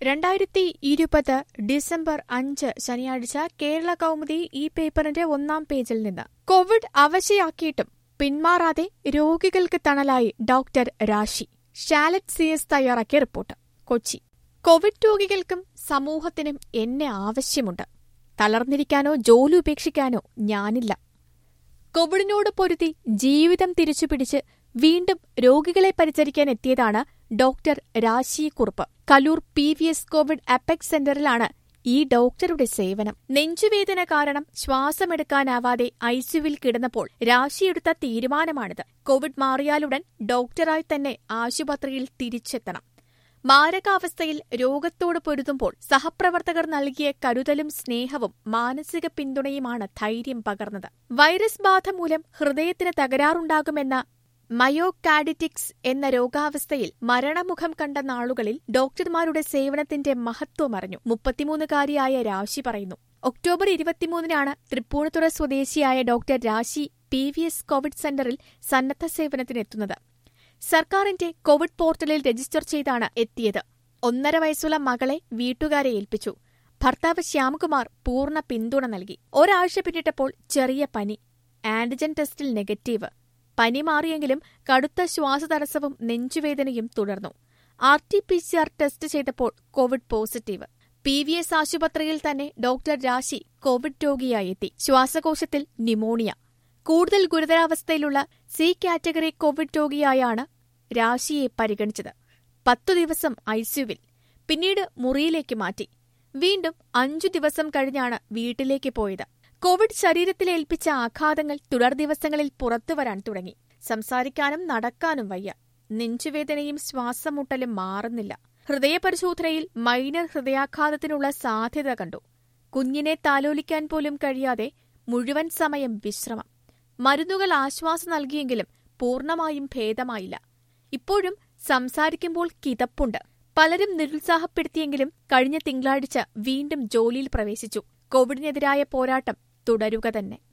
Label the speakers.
Speaker 1: രണ്ടായിരത്തി ഇരുപത് ഡിസംബർ അഞ്ച് ശനിയാഴ്ച കേരള കൗമുദി ഈ പേപ്പറിന്റെ ഒന്നാം പേജിൽ നിന്ന് കോവിഡ് അവശയാക്കിയിട്ടും പിന്മാറാതെ രോഗികൾക്ക് തണലായി doctor Rashi Shalet C S തയ്യാറാക്കിയ റിപ്പോർട്ട് കൊച്ചി കോവിഡ് രോഗികൾക്കും സമൂഹത്തിനും എന്നെ ആവശ്യമുണ്ട് തളർന്നിരിക്കാനോ ജോലി ഉപേക്ഷിക്കാനോ ഞാനില്ല കോവിഡിനോട് പൊരുതി ജീവിതം തിരിച്ചുപിടിച്ച് വീണ്ടും രോഗികളെ പരിചരിക്കാൻ എത്തിയതാണ് doctor Rashi Kurup Kaloor P V S covid apex സെന്ററിലാണ് ഈ ഡോക്ടറുടെ സേവനം നെഞ്ചുവേദന കാരണം ശ്വാസമെടുക്കാനാവാതെ ഐസിയുവിൽ കിടന്നപ്പോൾ രാശിയെടുത്ത തീരുമാനമാണിത് കോവിഡ് മാറിയാലുടൻ ഡോക്ടറായി തന്നെ ആശുപത്രിയിൽ തിരിച്ചെത്തണം മാരകാവസ്ഥയിൽ രോഗത്തോട് പൊരുതുമ്പോൾ സഹപ്രവർത്തകർ നൽകിയ കരുതലും സ്നേഹവും മാനസിക പിന്തുണയുമാണ് ധൈര്യം പകർന്നത് വൈറസ് ബാധ മൂലം ഹൃദയത്തിന് തകരാറുണ്ടാകുമെന്ന മയോകാഡിറ്റിക്സ് എന്ന രോഗാവസ്ഥയിൽ മരണമുഖം കണ്ട നാളുകളിൽ ഡോക്ടർമാരുടെ സേവനത്തിന്റെ മഹത്വം അറിഞ്ഞു മുപ്പത്തിമൂന്നുകാരിയായ രാശി പറയുന്നു ഒക്ടോബർ ഇരുപത്തിമൂന്നിനാണ് തൃപ്പൂണിത്തുറ സ്വദേശിയായ ഡോക്ടർ രാശി പി വി എസ് കോവിഡ് സെന്ററിൽ സന്നദ്ധ സേവനത്തിനെത്തുന്നത് സർക്കാരിന്റെ കോവിഡ് പോർട്ടലിൽ രജിസ്റ്റർ ചെയ്താണ് എത്തിയത് ഒന്നര വയസ്സുള്ള മകളെ വീട്ടുകാരെ ഏൽപ്പിച്ചു ഭർത്താവ് ശ്യാംകുമാർ പൂർണ്ണ പിന്തുണ നൽകി ഒരാഴ്ച പിന്നിട്ടപ്പോൾ ചെറിയ പനി ആന്റിജൻ ടെസ്റ്റിൽ നെഗറ്റീവ് പനി മാറിയെങ്കിലും കടുത്ത ശ്വാസതടസ്സവും നെഞ്ചുവേദനയും തുടർന്നു R T P C R test ചെയ്തപ്പോൾ covid positive P V S ആശുപത്രിയിൽ തന്നെ ഡോക്ടർ രാശി കോവിഡ് രോഗിയായി എത്തി ശ്വാസകോശത്തിൽ ന്യൂമോണിയ കൂടുതൽ ഗുരുതരാവസ്ഥയിലുള്ള സി കാറ്റഗറി കോവിഡ് രോഗിയായാണ് രാശിയെ പരിഗണിച്ചത് പത്തു ദിവസം ഐസിയുവിൽ പിന്നീട് മുറിയിലേക്ക് മാറ്റി വീണ്ടും അഞ്ചു ദിവസം കഴിഞ്ഞാണ് വീട്ടിലേക്ക് പോയത് കോവിഡ് ശരീരത്തിലേൽപ്പിച്ച ആഘാതങ്ങൾ തുടർ ദിവസങ്ങളിൽ പുറത്തുവരാൻ തുടങ്ങി സംസാരിക്കാനും നടക്കാനും വയ്യ നെഞ്ചുവേദനയും ശ്വാസമുട്ടലും മാറുന്നില്ല ഹൃദയപരിശോധനയിൽ മൈനർ ഹൃദയാഘാതത്തിനുള്ള സാധ്യത കണ്ടു കുഞ്ഞിനെ താലോലിക്കാൻ പോലും കഴിയാതെ മുഴുവൻ സമയം വിശ്രമം മരുന്നുകൾ ആശ്വാസം നൽകിയെങ്കിലും പൂർണ്ണമായും ഭേദമായില്ല ഇപ്പോഴും സംസാരിക്കുമ്പോൾ കിതപ്പുണ്ട് പലരും നിരുത്സാഹപ്പെടുത്തിയെങ്കിലും കഴിഞ്ഞ തിങ്കളാഴ്ച വീണ്ടും ജോലിയിൽ പ്രവേശിച്ചു കോവിഡിനെതിരായ പോരാട്ടം തുടരുക തന്നെ